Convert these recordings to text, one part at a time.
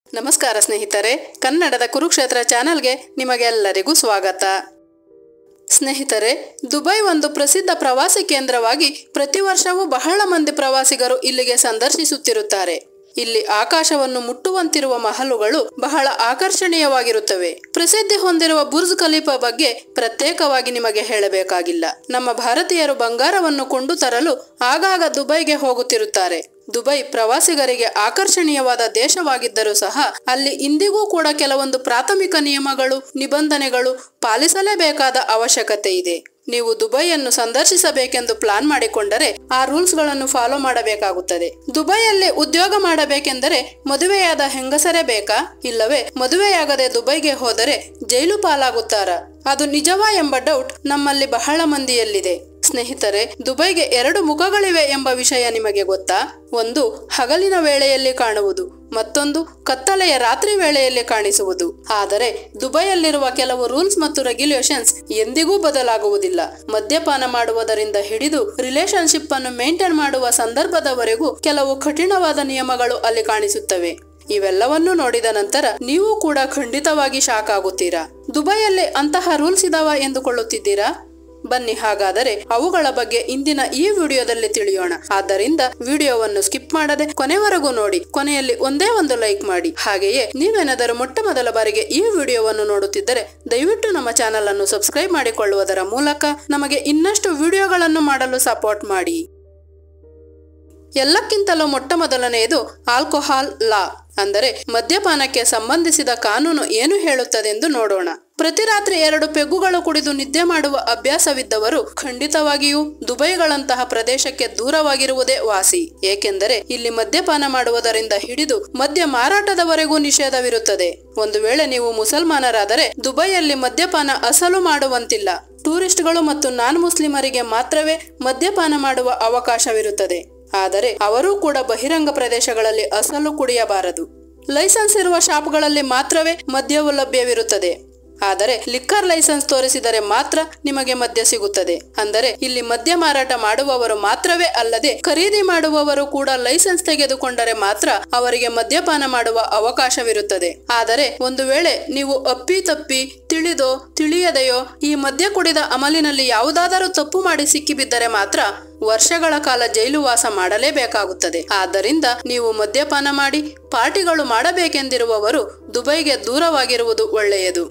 ನಮಸ್ಕಾರ ಸ್ನೇಹಿತರೆ ಕನ್ನಡದ ಕುರುಕ್ಷೇತ್ರ ಚಾನೆಲ್ಗೆ ನಿಮಗೆಲ್ಲರಿಗೂ ಸ್ವಾಗತ ಸ್ನೇಹಿತರೆ ದುಬೈ ಒಂದು ಪ್ರಸಿದ್ಧ ಪ್ರವಾಸಿ ಕೇಂದ್ರವಾಗಿ ಪ್ರತಿ ವರ್ಷವೂ ಬಹಳ ಮಂದಿ ಪ್ರವಾಸಿಗರು ಇಲ್ಲಿಗೆ ಸಂದರ್ಶಿಸುತ್ತಿರುತ್ತಾರೆ ಇಲ್ಲಿ ಆಕಾಶವನ್ನು ಮುಟ್ಟುವಂತಿರುವ ಮಹಲುಗಳು ಬಹಳ ಆಕರ್ಷಣೀಯವಾಗಿರುತ್ತವೆ ಪ್ರಸಿದ್ಧಿ ಹೊಂದಿರುವ ಬುರ್ಜ್ ಖಲೀಫಾ ಬಗ್ಗೆ ಪ್ರತ್ಯೇಕವಾಗಿ ನಿಮಗೆ ಹೇಳಬೇಕಾಗಿಲ್ಲ ನಮ್ಮ ಭಾರತೀಯರು ಬಂಗಾರವನ್ನು ಕೊಂಡು ತರಲು ಆಗಾಗ ದುಬೈಗೆ ಹೋಗುತ್ತಿರುತ್ತಾರೆ ದುಬೈ ಪ್ರವಾಸಿಗರಿಗೆ ಆಕರ್ಷಣೀಯವಾದ ದೇಶವಾಗಿದ್ದರೂ ಸಹ ಅಲ್ಲಿ ಇಂದಿಗೂ ಕೂಡ ಕೆಲವೊಂದು ಪ್ರಾಥಮಿಕ ನಿಯಮಗಳು ನಿಬಂಧನೆಗಳು ಪಾಲಿಸಲೇಬೇಕಾದ ಅವಶ್ಯಕತೆ ಇದೆ ನೀವು ದುಬೈಯನ್ನು ಸಂದರ್ಶಿಸಬೇಕೆಂದು ಪ್ಲಾನ್ ಮಾಡಿಕೊಂಡರೆ ಆ ರೂಲ್ಸ್ ಗಳನ್ನು ಫಾಲೋ ಮಾಡಬೇಕಾಗುತ್ತದೆ ದುಬೈಯಲ್ಲಿ ಉದ್ಯೋಗ ಮಾಡಬೇಕೆಂದರೆ ಮದುವೆಯಾದ ಹೆಂಗಸರೇ ಬೇಕಾ ಇಲ್ಲವೇ ಮದುವೆಯಾಗದೆ ದುಬೈಗೆ ಹೋದರೆ ಜೈಲು ಪಾಲಾಗುತ್ತಾರಾ ಅದು ನಿಜವಾ ಎಂಬ ಡೌಟ್ ನಮ್ಮಲ್ಲಿ ಬಹಳ ಮಂದಿಯಲ್ಲಿದೆ ಸ್ನೇಹಿತರೆ ದುಬೈಗೆ ಎರಡು ಮುಖಗಳಿವೆ ಎಂಬ ವಿಷಯ ನಿಮಗೆ ಗೊತ್ತಾ ಒಂದು ಹಗಲಿನ ವೇಳೆಯಲ್ಲಿ ಕಾಣುವುದು ಮತ್ತೊಂದು ಕತ್ತಲೆಯ ರಾತ್ರಿ ವೇಳೆಯಲ್ಲಿ ಕಾಣಿಸುವುದು ಆದರೆ ದುಬೈಯಲ್ಲಿರುವ ಕೆಲವು ರೂಲ್ಸ್ ಮತ್ತು ರೆಗ್ಯುಲೇಷನ್ಸ್ ಎಂದಿಗೂ ಬದಲಾಗುವುದಿಲ್ಲ ಮದ್ಯಪಾನ ಮಾಡುವುದರಿಂದ ಹಿಡಿದು ರಿಲೇಶನ್ಶಿಪ್ ಅನ್ನು ಮೇಂಟೈನ್ ಮಾಡುವ ಸಂದರ್ಭದವರೆಗೂ ಕೆಲವು ಕಠಿಣವಾದ ನಿಯಮಗಳು ಅಲ್ಲಿ ಕಾಣಿಸುತ್ತವೆ ಇವೆಲ್ಲವನ್ನೂ ನೋಡಿದ ನಂತರ ನೀವು ಕೂಡ ಖಂಡಿತವಾಗಿ ಶಾಕ್ ಆಗುತ್ತೀರಾ ದುಬೈಯಲ್ಲಿ ಅಂತಹ ರೂಲ್ಸ್ ಇದಾವ ಎಂದುಕೊಳ್ಳುತ್ತಿದ್ದೀರಾ ಬನ್ನಿ ಹಾಗಾದರೆ ಅವುಗಳ ಬಗ್ಗೆ ಇಂದಿನ ಈ ವಿಡಿಯೋದಲ್ಲಿ ತಿಳಿಯೋಣ ಆದ್ದರಿಂದ ವಿಡಿಯೋವನ್ನು ಸ್ಕಿಪ್ ಮಾಡದೆ ಕೊನೆವರೆಗೂ ನೋಡಿ ಕೊನೆಯಲ್ಲಿ ಒಂದೇ ಒಂದು ಲೈಕ್ ಮಾಡಿ ಹಾಗೆಯೇ ನೀವೇನಾದರೂ ಮೊಟ್ಟ ಮೊದಲ ಬಾರಿಗೆ ಈ ವಿಡಿಯೋವನ್ನು ನೋಡುತ್ತಿದ್ದರೆ ದಯವಿಟ್ಟು ನಮ್ಮ ಚಾನೆಲ್ ಅನ್ನು ಸಬ್ಸ್ಕ್ರೈಬ್ ಮಾಡಿಕೊಳ್ಳುವುದರ ಮೂಲಕ ನಮಗೆ ಇನ್ನಷ್ಟು ವಿಡಿಯೋಗಳನ್ನು ಮಾಡಲು ಸಪೋರ್ಟ್ ಮಾಡಿ ಎಲ್ಲಕ್ಕಿಂತಲೂ ಮೊಟ್ಟ ಮೊದಲನೆಯದು ಆಲ್ಕೋಹಾಲ್ ಲಾ ಅಂದರೆ ಮದ್ಯಪಾನಕ್ಕೆ ಸಂಬಂಧಿಸಿದ ಕಾನೂನು ಏನು ಹೇಳುತ್ತದೆಂದು ನೋಡೋಣ ಪ್ರತಿ ರಾತ್ರಿ ಎರಡು ಪೆಗ್ಗುಗಳು ಕುಡಿದು ನಿದ್ದೆ ಮಾಡುವ ಅಭ್ಯಾಸವಿದ್ದವರು ಖಂಡಿತವಾಗಿಯೂ ದುಬೈಗಳಂತಹ ಪ್ರದೇಶಕ್ಕೆ ದೂರವಾಗಿರುವುದೇ ವಾಸಿ ಏಕೆಂದರೆ ಇಲ್ಲಿ ಮದ್ಯಪಾನ ಮಾಡುವುದರಿಂದ ಹಿಡಿದು ಮದ್ಯ ಮಾರಾಟದವರೆಗೂ ನಿಷೇಧವಿರುತ್ತದೆ ಒಂದು ವೇಳೆ ನೀವು ಮುಸಲ್ಮಾನರಾದರೆ ದುಬೈಯಲ್ಲಿ ಮದ್ಯಪಾನ ಅಸಲು ಮಾಡುವಂತಿಲ್ಲ ಟೂರಿಸ್ಟ್ಗಳು ಮತ್ತು ನಾನ್ ಮುಸ್ಲಿಮರಿಗೆ ಮಾತ್ರವೇ ಮದ್ಯಪಾನ ಮಾಡುವ ಅವಕಾಶವಿರುತ್ತದೆ ಆದರೆ ಅವರೂ ಕೂಡ ಬಹಿರಂಗ ಪ್ರದೇಶಗಳಲ್ಲಿ ಅಸಲು ಕುಡಿಯಬಾರದು ಲೈಸೆನ್ಸ್ ಇರುವ ಶಾಪ್ಗಳಲ್ಲಿ ಮಾತ್ರವೇ ಮದ್ಯವು ಲಭ್ಯವಿರುತ್ತದೆ ಆದರೆ ಲಿಕ್ಕರ್ ಲೈಸೆನ್ಸ್ ತೋರಿಸಿದರೆ ಮಾತ್ರ ನಿಮಗೆ ಮದ್ಯ ಸಿಗುತ್ತದೆ ಅಂದರೆ ಇಲ್ಲಿ ಮದ್ಯ ಮಾರಾಟ ಮಾಡುವವರು ಮಾತ್ರವೇ ಅಲ್ಲದೆ ಖರೀದಿ ಮಾಡುವವರು ಕೂಡ ಲೈಸೆನ್ಸ್ ತೆಗೆದುಕೊಂಡರೆ ಮಾತ್ರ ಅವರಿಗೆ ಮದ್ಯಪಾನ ಮಾಡುವ ಅವಕಾಶವಿರುತ್ತದೆ ಆದರೆ ಒಂದು ವೇಳೆ ನೀವು ಅಪ್ಪಿ ತಪ್ಪಿ ತಿಳಿದೋ ತಿಳಿಯದೆಯೋ ಈ ಮದ್ಯ ಕುಡಿದ ಅಮಲಿನಲ್ಲಿ ಯಾವುದಾದರೂ ತಪ್ಪು ಮಾಡಿ ಸಿಕ್ಕಿಬಿದ್ದರೆ ಮಾತ್ರ ವರ್ಷಗಳ ಕಾಲ ಜೈಲು ವಾಸ ಮಾಡಲೇಬೇಕಾಗುತ್ತದೆ ಆದ್ದರಿಂದ ನೀವು ಮದ್ಯಪಾನ ಮಾಡಿ ಪಾರ್ಟಿಗಳು ಮಾಡಬೇಕೆಂದಿರುವವರು ದುಬೈಗೆ ದೂರವಾಗಿರುವುದು ಒಳ್ಳೆಯದು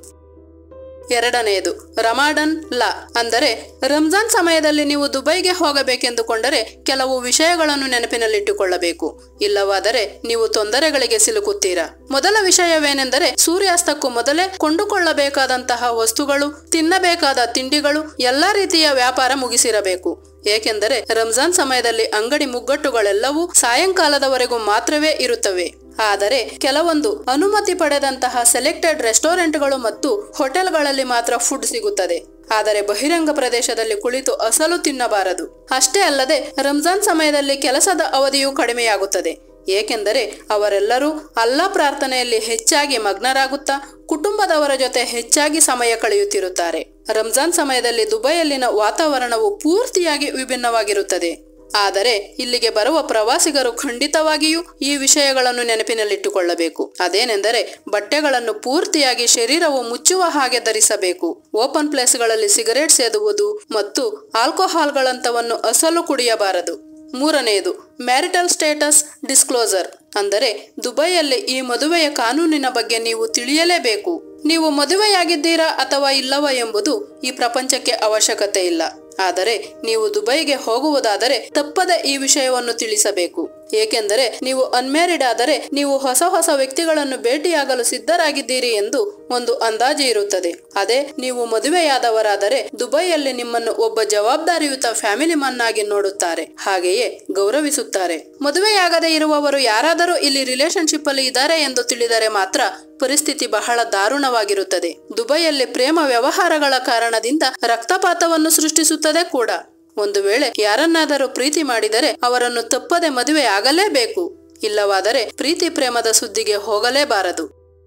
ಎರಡನೆಯದು ರಮಾಡನ್ ಲಾ ಅಂದರೆ ರಂಜಾನ್ ಸಮಯದಲ್ಲಿ ನೀವು ದುಬೈಗೆ ಹೋಗಬೇಕೆಂದುಕೊಂಡರೆ ಕೆಲವು ವಿಷಯಗಳನ್ನು ನೆನಪಿನಲ್ಲಿಟ್ಟುಕೊಳ್ಳಬೇಕು ಇಲ್ಲವಾದರೆ ನೀವು ತೊಂದರೆಗಳಿಗೆ ಸಿಲುಕುತ್ತೀರಾ ಮೊದಲ ವಿಷಯವೇನೆಂದರೆ ಸೂರ್ಯಾಸ್ತಕ್ಕೂ ಮೊದಲೇ ಕೊಂಡುಕೊಳ್ಳಬೇಕಾದಂತಹ ವಸ್ತುಗಳು ತಿನ್ನಬೇಕಾದ ತಿಂಡಿಗಳು ಎಲ್ಲಾ ರೀತಿಯ ವ್ಯಾಪಾರ ಮುಗಿಸಿರಬೇಕು ಏಕೆಂದರೆ ರಂಜಾನ್ ಸಮಯದಲ್ಲಿ ಅಂಗಡಿ ಮುಗ್ಗಟ್ಟುಗಳೆಲ್ಲವೂ ಸಾಯಂಕಾಲದವರೆಗೂ ಮಾತ್ರವೇ ಇರುತ್ತವೆ ಆದರೆ ಕೆಲವೊಂದು ಅನುಮತಿ ಪಡೆದಂತಹ ಸೆಲೆಕ್ಟೆಡ್ ರೆಸ್ಟೋರೆಂಟ್ಗಳು ಮತ್ತು ಹೋಟೆಲ್ಗಳಲ್ಲಿ ಮಾತ್ರ ಫುಡ್ ಸಿಗುತ್ತದೆ ಆದರೆ ಬಹಿರಂಗ ಪ್ರದೇಶದಲ್ಲಿ ಕುಳಿತು ಅಸಲು ತಿನ್ನಬಾರದು ಅಷ್ಟೇ ಅಲ್ಲದೆ ರಂಜಾನ್ ಸಮಯದಲ್ಲಿ ಕೆಲಸದ ಅವಧಿಯು ಕಡಿಮೆಯಾಗುತ್ತದೆ ಏಕೆಂದರೆ ಅವರೆಲ್ಲರೂ ಅಲ್ಲಾ ಪ್ರಾರ್ಥನೆಯಲ್ಲಿ ಹೆಚ್ಚಾಗಿ ಮಗ್ನರಾಗುತ್ತಾ ಕುಟುಂಬದವರ ಜೊತೆ ಹೆಚ್ಚಾಗಿ ಸಮಯ ಕಳೆಯುತ್ತಿರುತ್ತಾರೆ ರಂಜಾನ್ ಸಮಯದಲ್ಲಿ ದುಬೈಯಲ್ಲಿನ ವಾತಾವರಣವು ಪೂರ್ತಿಯಾಗಿ ವಿಭಿನ್ನವಾಗಿರುತ್ತದೆ ಆದರೆ ಇಲ್ಲಿಗೆ ಬರುವ ಪ್ರವಾಸಿಗರು ಖಂಡಿತವಾಗಿಯೂ ಈ ವಿಷಯಗಳನ್ನು ನೆನಪಿನಲ್ಲಿಟ್ಟುಕೊಳ್ಳಬೇಕು ಅದೇನೆಂದರೆ ಬಟ್ಟೆಗಳನ್ನು ಪೂರ್ತಿಯಾಗಿ ಶರೀರವು ಮುಚ್ಚುವ ಹಾಗೆ ಧರಿಸಬೇಕು ಓಪನ್ ಪ್ಲೇಸ್ಗಳಲ್ಲಿ ಸಿಗರೇಟ್ ಸೇದುವುದು ಮತ್ತು ಆಲ್ಕೋಹಾಲ್ಗಳಂತವನ್ನು ಅಸಲು ಕುಡಿಯಬಾರದು ಮೂರನೆಯದು ಮ್ಯಾರಿಟಲ್ ಸ್ಟೇಟಸ್ ಡಿಸ್ಕ್ಲೋಸರ್ ಅಂದರೆ ದುಬೈಯಲ್ಲಿ ಈ ಮದುವೆಯ ಕಾನೂನಿನ ಬಗ್ಗೆ ನೀವು ತಿಳಿಯಲೇಬೇಕು ನೀವು ಮದುವೆಯಾಗಿದ್ದೀರಾ ಅಥವಾ ಇಲ್ಲವ ಎಂಬುದು ಈ ಪ್ರಪಂಚಕ್ಕೆ ಅವಶ್ಯಕತೆ ಇಲ್ಲ ಆದರೆ ನೀವು ದುಬೈಗೆ ಹೋಗುವುದಾದರೆ ತಪ್ಪದೆ ಈ ವಿಷಯವನ್ನು ತಿಳಿಸಬೇಕು ಏಕೆಂದರೆ ನೀವು ಅನ್ಮ್ಯಾರಿಡ್ ಆದರೆ ನೀವು ಹೊಸ ಹೊಸ ವ್ಯಕ್ತಿಗಳನ್ನು ಭೇಟಿಯಾಗಲು ಸಿದ್ಧರಾಗಿದ್ದೀರಿ ಎಂದು ಒಂದು ಅಂದಾಜು ಇರುತ್ತದೆ ಅದೇ ನೀವು ಮದುವೆಯಾದವರಾದರೆ ದುಬೈಯಲ್ಲಿ ನಿಮ್ಮನ್ನು ಒಬ್ಬ ಜವಾಬ್ದಾರಿಯುತ ಫ್ಯಾಮಿಲಿ ಮನ್ ಆಗಿ ನೋಡುತ್ತಾರೆ ಹಾಗೆಯೇ ಗೌರವಿಸುತ್ತಾರೆ ಮದುವೆಯಾಗದೇ ಇರುವವರು ಯಾರಾದರೂ ಇಲ್ಲಿ ರಿಲೇಶನ್ಶಿಪ್ ಅಲ್ಲಿ ಇದ್ದಾರೆ ಎಂದು ತಿಳಿದರೆ ಮಾತ್ರ ಪರಿಸ್ಥಿತಿ ಬಹಳ ದಾರುಣವಾಗಿರುತ್ತದೆ ದುಬೈಯಲ್ಲಿ ಪ್ರೇಮ ವ್ಯವಹಾರಗಳ ಕಾರಣದಿಂದ ರಕ್ತಪಾತವನ್ನು ಸೃಷ್ಟಿಸುತ್ತದೆ ಕೂಡ ಒಂದು ವೇಳೆ ಯಾರನ್ನಾದರೂ ಪ್ರೀತಿ ಮಾಡಿದರೆ ಅವರನ್ನು ತಪ್ಪದೆ ಮದುವೆ ಆಗಲೇಬೇಕು ಇಲ್ಲವಾದರೆ ಪ್ರೀತಿ ಪ್ರೇಮದ ಸುದ್ದಿಗೆ ಹೋಗಲೇಬಾರದು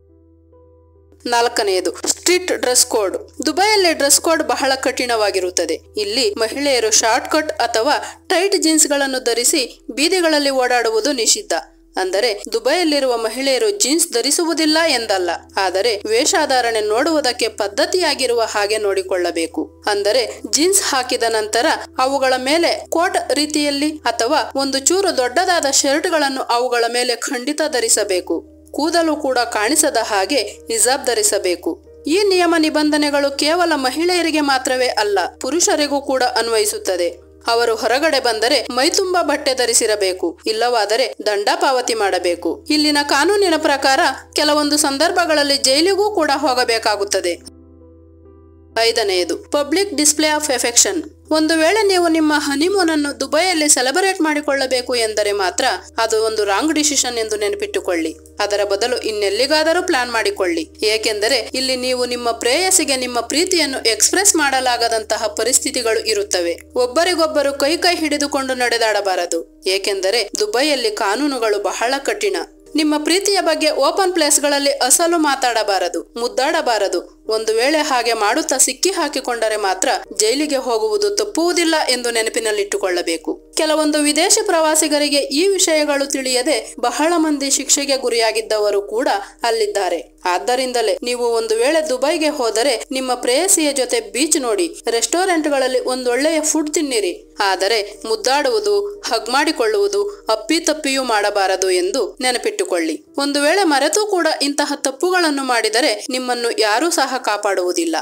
ನಾಲ್ಕನೆಯದು ಸ್ಟ್ರಿಕ್ಟ್ ಡ್ರೆಸ್ ಕೋಡ್ ದುಬೈಯಲ್ಲಿ ಡ್ರೆಸ್ ಕೋಡ್ ಬಹಳ ಕಠಿಣವಾಗಿರುತ್ತದೆ ಇಲ್ಲಿ ಮಹಿಳೆಯರು ಶಾರ್ಟ್ ಕಟ್ ಅಥವಾ ಟೈಟ್ ಜೀನ್ಸ್ಗಳನ್ನು ಧರಿಸಿ ಬೀದಿಗಳಲ್ಲಿ ಓಡಾಡುವುದು ನಿಷಿದ್ಧ ಅಂದರೆ ದುಬೈಯಲ್ಲಿರುವ ಮಹಿಳೆಯರು ಜೀನ್ಸ್ ಧರಿಸುವುದಿಲ್ಲ ಎಂದಲ್ಲ ಆದರೆ ವೇಷಧಾರಣೆ ನೋಡುವುದಕ್ಕೆ ಪದ್ಧತಿಯಾಗಿರುವ ಹಾಗೆ ನೋಡಿಕೊಳ್ಳಬೇಕು ಅಂದರೆ ಜೀನ್ಸ್ ಹಾಕಿದ ನಂತರ ಅವುಗಳ ಮೇಲೆ ಕೋಟ್ ರೀತಿಯಲ್ಲಿ ಅಥವಾ ಒಂದು ಚೂರು ದೊಡ್ಡದಾದ ಶರ್ಟ್ಗಳನ್ನು ಅವುಗಳ ಮೇಲೆ ಖಂಡಿತ ಧರಿಸಬೇಕು ಕೂದಲು ಕೂಡ ಕಾಣಿಸದ ಹಾಗೆ ಹಿಜಾಬ್ ಧರಿಸಬೇಕು ಈ ನಿಯಮ ನಿಬಂಧನೆಗಳು ಕೇವಲ ಮಹಿಳೆಯರಿಗೆ ಮಾತ್ರವೇ ಅಲ್ಲ ಪುರುಷರಿಗೂ ಕೂಡ ಅನ್ವಯಿಸುತ್ತದೆ ಅವರು ಹೊರಗಡೆ ಬಂದರೆ ಮೈತುಂಬ ಬಟ್ಟೆ ಧರಿಸಿರಬೇಕು ಇಲ್ಲವಾದರೆ ದಂಡ ಪಾವತಿ ಮಾಡಬೇಕು ಇಲ್ಲಿನ ಕಾನೂನಿನ ಪ್ರಕಾರ ಕೆಲವೊಂದು ಸಂದರ್ಭಗಳಲ್ಲಿ ಜೈಲಿಗೂ ಕೂಡ ಹೋಗಬೇಕಾಗುತ್ತದೆ ಐದನೆಯದು ಪಬ್ಲಿಕ್ ಡಿಸ್ಪ್ಲೇ ಆಫ್ ಎಫೆಕ್ಷನ್ ಒಂದು ವೇಳೆ ನೀವು ನಿಮ್ಮ ಹನಿಮೂನ್ ಅನ್ನು ದುಬೈಯಲ್ಲಿ ಸೆಲೆಬ್ರೇಟ್ ಮಾಡಿಕೊಳ್ಳಬೇಕು ಎಂದರೆ ಮಾತ್ರ ಅದು ಒಂದು ರಾಂಗ್ ಡಿಸಿಷನ್ ಎಂದು ನೆನಪಿಟ್ಟುಕೊಳ್ಳಿ ಅದರ ಬದಲು ಇನ್ನೆಲ್ಲಿಗಾದರೂ ಪ್ಲಾನ್ ಮಾಡಿಕೊಳ್ಳಿ ಏಕೆಂದರೆ ಇಲ್ಲಿ ನೀವು ನಿಮ್ಮ ಪ್ರೇಯಸಿಗೆ ನಿಮ್ಮ ಪ್ರೀತಿಯನ್ನು ಎಕ್ಸ್ಪ್ರೆಸ್ ಮಾಡಲಾಗದಂತಹ ಪರಿಸ್ಥಿತಿಗಳು ಇರುತ್ತವೆ ಒಬ್ಬರಿಗೊಬ್ಬರು ಕೈ ಕೈ ಹಿಡಿದುಕೊಂಡು ನಡೆದಾಡಬಾರದು ಏಕೆಂದರೆ ದುಬೈಯಲ್ಲಿ ಕಾನೂನುಗಳು ಬಹಳ ಕಠಿಣ ನಿಮ್ಮ ಪ್ರೀತಿಯ ಬಗ್ಗೆ ಓಪನ್ ಪ್ಲೇಸ್ಗಳಲ್ಲಿ ಅಸಲು ಮಾತಾಡಬಾರದು ಮುದ್ದಾಡಬಾರದು ಒಂದು ವೇಳೆ ಹಾಗೆ ಮಾಡುತ್ತಾ ಸಿಕ್ಕಿ ಹಾಕಿಕೊಂಡರೆ ಮಾತ್ರ ಜೈಲಿಗೆ ಹೋಗುವುದು ತಪ್ಪುವುದಿಲ್ಲ ಎಂದು ನೆನಪಿನಲ್ಲಿಟ್ಟುಕೊಳ್ಳಬೇಕು ಕೆಲವೊಂದು ವಿದೇಶಿ ಪ್ರವಾಸಿಗರಿಗೆ ಈ ವಿಷಯಗಳು ತಿಳಿಯದೆ ಬಹಳ ಮಂದಿ ಶಿಕ್ಷೆಗೆ ಗುರಿಯಾಗಿದ್ದವರು ಕೂಡ ಅಲ್ಲಿದ್ದಾರೆ ಆದ್ದರಿಂದಲೇ ನೀವು ಒಂದು ವೇಳೆ ದುಬೈಗೆ ಹೋದರೆ ನಿಮ್ಮ ಪ್ರೇಯಸಿಯ ಜೊತೆ ಬೀಚ್ ನೋಡಿ ರೆಸ್ಟೋರೆಂಟ್ಗಳಲ್ಲಿ ಒಂದೊಳ್ಳೆಯ ಫುಡ್ ತಿನ್ನಿರಿ ಆದರೆ ಮುದ್ದಾಡುವುದು ಹಗ್ ಮಾಡಿಕೊಳ್ಳುವುದು ಅಪ್ಪಿತಪ್ಪಿಯೂ ಮಾಡಬಾರದು ಎಂದು ನೆನಪಿಟ್ಟುಕೊಳ್ಳಿ ಒಂದು ವೇಳೆ ಮರೆತೂ ಕೂಡ ಇಂತಹ ತಪ್ಪುಗಳನ್ನು ಮಾಡಿದರೆ ನಿಮ್ಮನ್ನು ಯಾರೂ ಸಹ ಕಾಪಾಡುವುದಿಲ್ಲ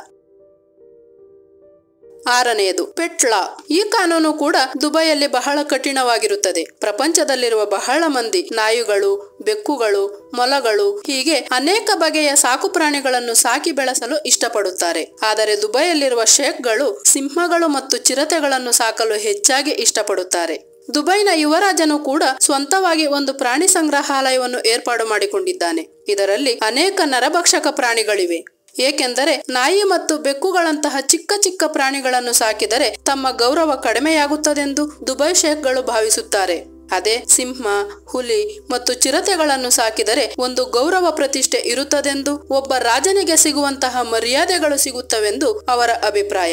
ಆರನೆಯದು ಪೆಟ್ ಲಾ ಈ ಕಾನೂನು ಕೂಡ ದುಬೈಯಲ್ಲಿ ಬಹಳ ಕಠಿಣವಾಗಿರುತ್ತದೆ ಪ್ರಪಂಚದಲ್ಲಿರುವ ಬಹಳ ಮಂದಿ ನಾಯಿಗಳು ಬೆಕ್ಕುಗಳು ಮೊಲಗಳು ಹೀಗೆ ಅನೇಕ ಬಗೆಯ ಸಾಕು ಪ್ರಾಣಿಗಳನ್ನು ಸಾಕಿ ಬೆಳೆಸಲು ಇಷ್ಟಪಡುತ್ತಾರೆ ಆದರೆ ದುಬೈಯಲ್ಲಿರುವ ಶೇಖ್ಗಳು ಸಿಂಹಗಳು ಮತ್ತು ಚಿರತೆಗಳನ್ನು ಸಾಕಲು ಹೆಚ್ಚಾಗಿ ಇಷ್ಟಪಡುತ್ತಾರೆ ದುಬೈನ ಯುವರಾಜನು ಕೂಡ ಸ್ವಂತವಾಗಿ ಒಂದು ಪ್ರಾಣಿ ಸಂಗ್ರಹಾಲಯವನ್ನು ಏರ್ಪಾಡು ಮಾಡಿಕೊಂಡಿದ್ದಾನೆ ಇದರಲ್ಲಿ ಅನೇಕ ನರಭಕ್ಷಕ ಪ್ರಾಣಿಗಳಿವೆ ಏಕೆಂದರೆ ನಾಯಿ ಮತ್ತು ಬೆಕ್ಕುಗಳಂತಹ ಚಿಕ್ಕ ಚಿಕ್ಕ ಪ್ರಾಣಿಗಳನ್ನು ಸಾಕಿದರೆ ತಮ್ಮ ಗೌರವ ಕಡಿಮೆಯಾಗುತ್ತದೆಂದು ದುಬೈ ಶೇಖ್ಗಳು ಭಾವಿಸುತ್ತಾರೆ ಅದೇ ಸಿಂಹ ಹುಲಿ ಮತ್ತು ಚಿರತೆಗಳನ್ನು ಸಾಕಿದರೆ ಒಂದು ಗೌರವ ಪ್ರತಿಷ್ಠೆ ಇರುತ್ತದೆಂದು ಒಬ್ಬ ರಾಜನಿಗೆ ಸಿಗುವಂತಹ ಮರ್ಯಾದೆಗಳು ಸಿಗುತ್ತವೆಂದು ಅವರ ಅಭಿಪ್ರಾಯ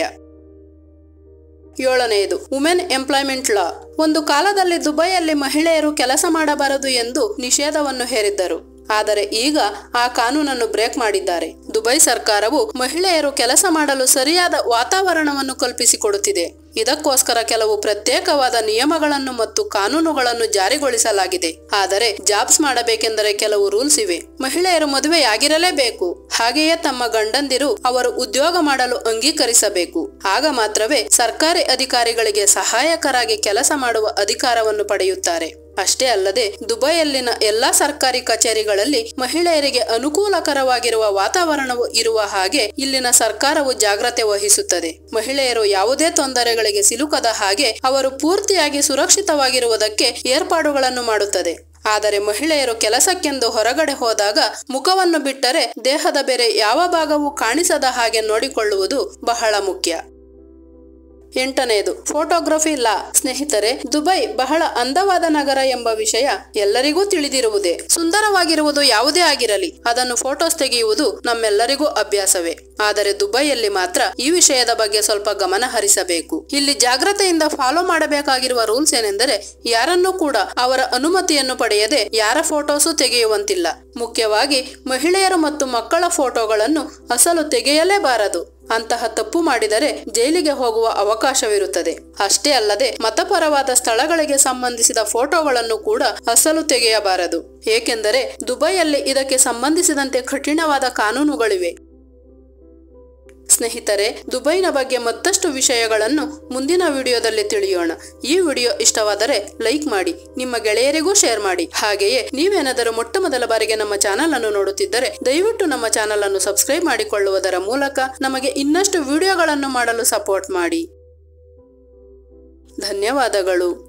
ಏಳನೆಯದು ವುಮೆನ್ ಎಂಪ್ಲಾಯ್ಮೆಂಟ್ ಲಾ ಒಂದು ಕಾಲದಲ್ಲಿ ದುಬೈಯಲ್ಲಿ ಮಹಿಳೆಯರು ಕೆಲಸ ಮಾಡಬಾರದು ಎಂದು ನಿಷೇಧವನ್ನು ಹೇರಿದ್ದರು ಆದರೆ ಈಗ ಆ ಕಾನೂನನ್ನು ಬ್ರೇಕ್ ಮಾಡಿದ್ದಾರೆ ದುಬೈ ಸರ್ಕಾರವು ಮಹಿಳೆಯರು ಕೆಲಸ ಮಾಡಲು ಸರಿಯಾದ ವಾತಾವರಣವನ್ನು ಕಲ್ಪಿಸಿಕೊಡುತ್ತಿದೆ ಇದಕ್ಕೋಸ್ಕರ ಕೆಲವು ಪ್ರತ್ಯೇಕವಾದ ನಿಯಮಗಳನ್ನು ಮತ್ತು ಕಾನೂನುಗಳನ್ನು ಜಾರಿಗೊಳಿಸಲಾಗಿದೆ ಆದರೆ ಜಾಬ್ಸ್ ಮಾಡಬೇಕೆಂದರೆ ಕೆಲವು ರೂಲ್ಸ್ ಇವೆ ಮಹಿಳೆಯರು ಮದುವೆಯಾಗಿರಲೇಬೇಕು ಹಾಗೆಯೇ ತಮ್ಮ ಗಂಡಂದಿರು ಅವರು ಉದ್ಯೋಗ ಮಾಡಲು ಅಂಗೀಕರಿಸಬೇಕು ಆಗ ಮಾತ್ರವೇ ಸರ್ಕಾರಿ ಅಧಿಕಾರಿಗಳಿಗೆ ಸಹಾಯಕರಾಗಿ ಕೆಲಸ ಮಾಡುವ ಅಧಿಕಾರವನ್ನು ಪಡೆಯುತ್ತಾರೆ ಅಷ್ಟೇ ಅಲ್ಲದೆ ದುಬೈಯಲ್ಲಿನ ಎಲ್ಲಾ ಸರ್ಕಾರಿ ಕಚೇರಿಗಳಲ್ಲಿ ಮಹಿಳೆಯರಿಗೆ ಅನುಕೂಲಕರವಾಗಿರುವ ವಾತಾವರಣವು ಇರುವ ಹಾಗೆ ಇಲ್ಲಿನ ಸರ್ಕಾರವು ಜಾಗ್ರತೆ ವಹಿಸುತ್ತದೆ ಮಹಿಳೆಯರು ಯಾವುದೇ ತೊಂದರೆಗಳಿಗೆ ಸಿಲುಕದ ಹಾಗೆ ಅವರು ಪೂರ್ತಿಯಾಗಿ ಸುರಕ್ಷಿತವಾಗಿರುವುದಕ್ಕೆ ಏರ್ಪಾಡುಗಳನ್ನು ಮಾಡುತ್ತದೆ ಆದರೆ ಮಹಿಳೆಯರು ಕೆಲಸಕ್ಕೆಂದು ಹೊರಗಡೆ ಹೋದಾಗ ಮುಖವನ್ನು ಬಿಟ್ಟರೆ ದೇಹದ ಬೇರೆ ಯಾವ ಭಾಗವೂ ಕಾಣಿಸದ ಹಾಗೆ ನೋಡಿಕೊಳ್ಳುವುದು ಬಹಳ ಮುಖ್ಯ ಎಂಟನೆಯದು ಫೋಟೋಗ್ರಫಿ ಲಾ ಸ್ನೇಹಿತರೆ ದುಬೈ ಬಹಳ ಅಂದವಾದ ನಗರ ಎಂಬ ವಿಷಯ ಎಲ್ಲರಿಗೂ ತಿಳಿದಿರುವುದೇ ಸುಂದರವಾಗಿರುವುದು ಯಾವುದೇ ಆಗಿರಲಿ ಅದನ್ನು ಫೋಟೋಸ್ ತೆಗೆಯುವುದು ನಮ್ಮೆಲ್ಲರಿಗೂ ಅಭ್ಯಾಸವೇ ಆದರೆ ದುಬೈಯಲ್ಲಿ ಮಾತ್ರ ಈ ವಿಷಯದ ಬಗ್ಗೆ ಸ್ವಲ್ಪ ಗಮನ ಹರಿಸಬೇಕು ಇಲ್ಲಿ ಜಾಗ್ರತೆಯಿಂದ ಫಾಲೋ ಮಾಡಬೇಕಾಗಿರುವ ರೂಲ್ಸ್ ಏನೆಂದರೆ ಯಾರನ್ನೂ ಕೂಡ ಅವರ ಅನುಮತಿಯನ್ನು ಪಡೆಯದೆ ಯಾರ ಫೋಟೋಸು ತೆಗೆಯುವಂತಿಲ್ಲ ಮುಖ್ಯವಾಗಿ ಮಹಿಳೆಯರು ಮತ್ತು ಮಕ್ಕಳ ಫೋಟೋಗಳನ್ನು ಅಸಲು ತೆಗೆಯಲೇಬಾರದು ಅಂತಹ ತಪ್ಪು ಮಾಡಿದರೆ ಜೈಲಿಗೆ ಹೋಗುವ ಅವಕಾಶವಿರುತ್ತದೆ ಅಷ್ಟೇ ಅಲ್ಲದೆ ಮತಪರವಾದ ಸ್ಥಳಗಳಿಗೆ ಸಂಬಂಧಿಸಿದ ಫೋಟೋಗಳನ್ನು ಕೂಡ ಅಸಲು ತೆಗೆಯಬಾರದು ಏಕೆಂದರೆ ದುಬೈಯಲ್ಲಿ ಇದಕ್ಕೆ ಸಂಬಂಧಿಸಿದಂತೆ ಕಠಿಣವಾದ ಕಾನೂನುಗಳಿವೆ ಸ್ನೇಹಿತರೆ ದುಬೈನ ಬಗ್ಗೆ ಮತ್ತಷ್ಟು ವಿಷಯಗಳನ್ನು ಮುಂದಿನ ವಿಡಿಯೋದಲ್ಲಿ ತಿಳಿಯೋಣ ಈ ವಿಡಿಯೋ ಇಷ್ಟವಾದರೆ ಲೈಕ್ ಮಾಡಿ ನಿಮ್ಮ ಗೆಳೆಯರಿಗೂ ಶೇರ್ ಮಾಡಿ ಹಾಗೆಯೇ ನೀವೇನಾದರೂ ಮೊಟ್ಟ ಮೊದಲ ಬಾರಿಗೆ ನಮ್ಮ ಚಾನಲ್ ಅನ್ನು ನೋಡುತ್ತಿದ್ದರೆ ದಯವಿಟ್ಟು ನಮ್ಮ ಚಾನಲ್ ಅನ್ನು ಸಬ್ಸ್ಕ್ರೈಬ್ ಮಾಡಿಕೊಳ್ಳುವುದರ ಮೂಲಕ ನಮಗೆ ಇನ್ನಷ್ಟು ವಿಡಿಯೋಗಳನ್ನು ಮಾಡಲು ಸಪೋರ್ಟ್ ಮಾಡಿ ಧನ್ಯವಾದಗಳು